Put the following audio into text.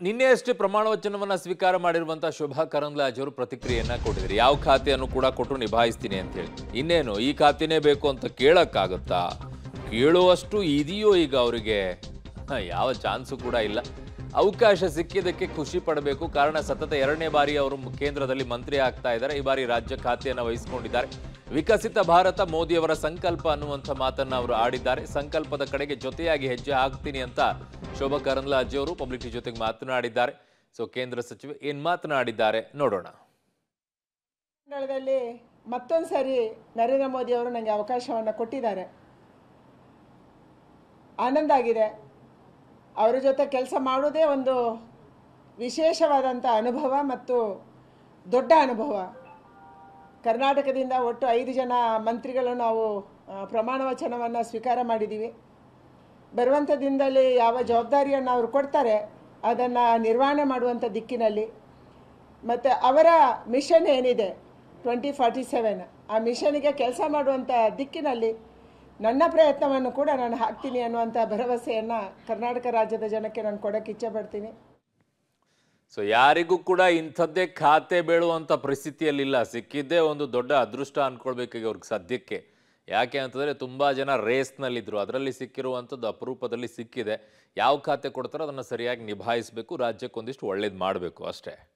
ನಿನ್ನೆ ಅಷ್ಟೇ ಪ್ರಮಾಣ ವಚನವನ್ನ ಸ್ವೀಕಾರ ಮಾಡಿರುವಂತಹ ಶೋಭಾ ಕರಂದ್ಲಾಜೆ ಅವರು ಪ್ರತಿಕ್ರಿಯೆಯನ್ನ ಕೊಟ್ಟಿದ್ರು ಯಾವ ಖಾತೆಯನ್ನು ಕೂಡ ಕೊಟ್ಟು ನಿಭಾಯಿಸ್ತೀನಿ ಅಂತ ಹೇಳಿ ಇನ್ನೇನು ಈ ಖಾತೆನೇ ಬೇಕು ಅಂತ ಕೇಳಕ್ಕಾಗುತ್ತಾ ಕೇಳುವಷ್ಟು ಇದೆಯೋ ಈಗ ಅವರಿಗೆ ಯಾವ ಚಾನ್ಸು ಕೂಡ ಇಲ್ಲ ಅವಕಾಶ ಸಿಕ್ಕಿದ್ದಕ್ಕೆ ಖುಷಿ ಪಡಬೇಕು ಕಾರಣ ಸತತ ಎರಡನೇ ಬಾರಿ ಅವರು ಕೇಂದ್ರದಲ್ಲಿ ಮಂತ್ರಿ ಆಗ್ತಾ ಇದ್ದಾರೆ ಈ ಬಾರಿ ರಾಜ್ಯ ಖಾತೆಯನ್ನು ವಹಿಸಿಕೊಂಡಿದ್ದಾರೆ ವಿಕಸಿತ ಭಾರತ ಮೋದಿಯವರ ಸಂಕಲ್ಪ ಅನ್ನುವಂಥ ಮಾತನ್ನ ಅವರು ಆಡಿದ್ದಾರೆ ಸಂಕಲ್ಪದ ಕಡೆಗೆ ಜೊತೆಯಾಗಿ ಹೆಜ್ಜೆ ಹಾಕ್ತೀನಿ ಅಂತ ಶೋಭಾ ಕರಂದ್ಲಾಜೆ ಅವರು ಪಬ್ಲಿಕ್ ಟಿ ಜೊತೆಗೆ ಮಾತನಾಡಿದ್ದಾರೆ ಸೊ ಕೇಂದ್ರ ಸಚಿವೆ ಏನ್ ಮಾತನಾಡಿದ್ದಾರೆ ನೋಡೋಣ ಮಂಡಳದಲ್ಲಿ ಮತ್ತೊಂದು ಸರಿ ನರೇಂದ್ರ ಮೋದಿ ಅವರು ನನಗೆ ಅವಕಾಶವನ್ನು ಕೊಟ್ಟಿದ್ದಾರೆ ಆನಂದ ಆಗಿದೆ ಅವರ ಜೊತೆ ಕೆಲಸ ಮಾಡೋದೇ ಒಂದು ವಿಶೇಷವಾದಂಥ ಅನುಭವ ಮತ್ತು ದೊಡ್ಡ ಅನುಭವ ಕರ್ನಾಟಕದಿಂದ ಒಟ್ಟು ಐದು ಜನ ಮಂತ್ರಿಗಳು ನಾವು ಆ, ಪ್ರಮಾಣ ವಚನವನ್ನು ಸ್ವೀಕಾರ ಮಾಡಿದ್ದೀವಿ ಬರುವಂಥ ದಿನದಲ್ಲಿ ಯಾವ ಜವಾಬ್ದಾರಿಯನ್ನು ಅವರು ಕೊಡ್ತಾರೆ ಅದನ್ನು ನಿರ್ವಹಣೆ ಮಾಡುವಂಥ ದಿಕ್ಕಿನಲ್ಲಿ ಮತ್ತು ಅವರ ಮಿಷನ್ ಏನಿದೆ ಟ್ವೆಂಟಿ ಫಾರ್ಟಿ ಸೆವೆನ್ ಆ ಮಿಷನ್ಗೆ ಕೆಲಸ ಮಾಡುವಂಥ ದಿಕ್ಕಿನಲ್ಲಿ ನನ್ನ ಪ್ರಯತ್ನವನ್ನು ಕೂಡ ನಾನು ಹಾಕ್ತೀನಿ ಅನ್ನುವಂಥ ಭರವಸೆಯನ್ನು ಕರ್ನಾಟಕ ರಾಜ್ಯದ ಜನಕ್ಕೆ ನಾನು ಕೊಡೋಕ್ಕೆ ಇಚ್ಛೆಪಡ್ತೀನಿ ಸೊ ಯಾರಿಗೂ ಕೂಡ ಇಂಥದ್ದೇ ಖಾತೆ ಬೀಳುವಂಥ ಪರಿಸ್ಥಿತಿಯಲ್ಲಿಲ್ಲ ಸಿಕ್ಕಿದ್ದೇ ಒಂದು ದೊಡ್ಡ ಅದೃಷ್ಟ ಅನ್ಕೊಳ್ಬೇಕಾಗಿ ಅವ್ರಿಗೆ ಸದ್ಯಕ್ಕೆ ಯಾಕೆ ಅಂತಂದರೆ ತುಂಬ ಜನ ರೇಸ್ನಲ್ಲಿದ್ದರು ಅದರಲ್ಲಿ ಸಿಕ್ಕಿರುವಂಥದ್ದು ಅಪರೂಪದಲ್ಲಿ ಸಿಕ್ಕಿದೆ ಯಾವ ಖಾತೆ ಕೊಡ್ತಾರೋ ಅದನ್ನು ಸರಿಯಾಗಿ ನಿಭಾಯಿಸಬೇಕು ರಾಜ್ಯಕ್ಕೆ ಒಂದಿಷ್ಟು ಒಳ್ಳೇದು ಮಾಡಬೇಕು ಅಷ್ಟೇ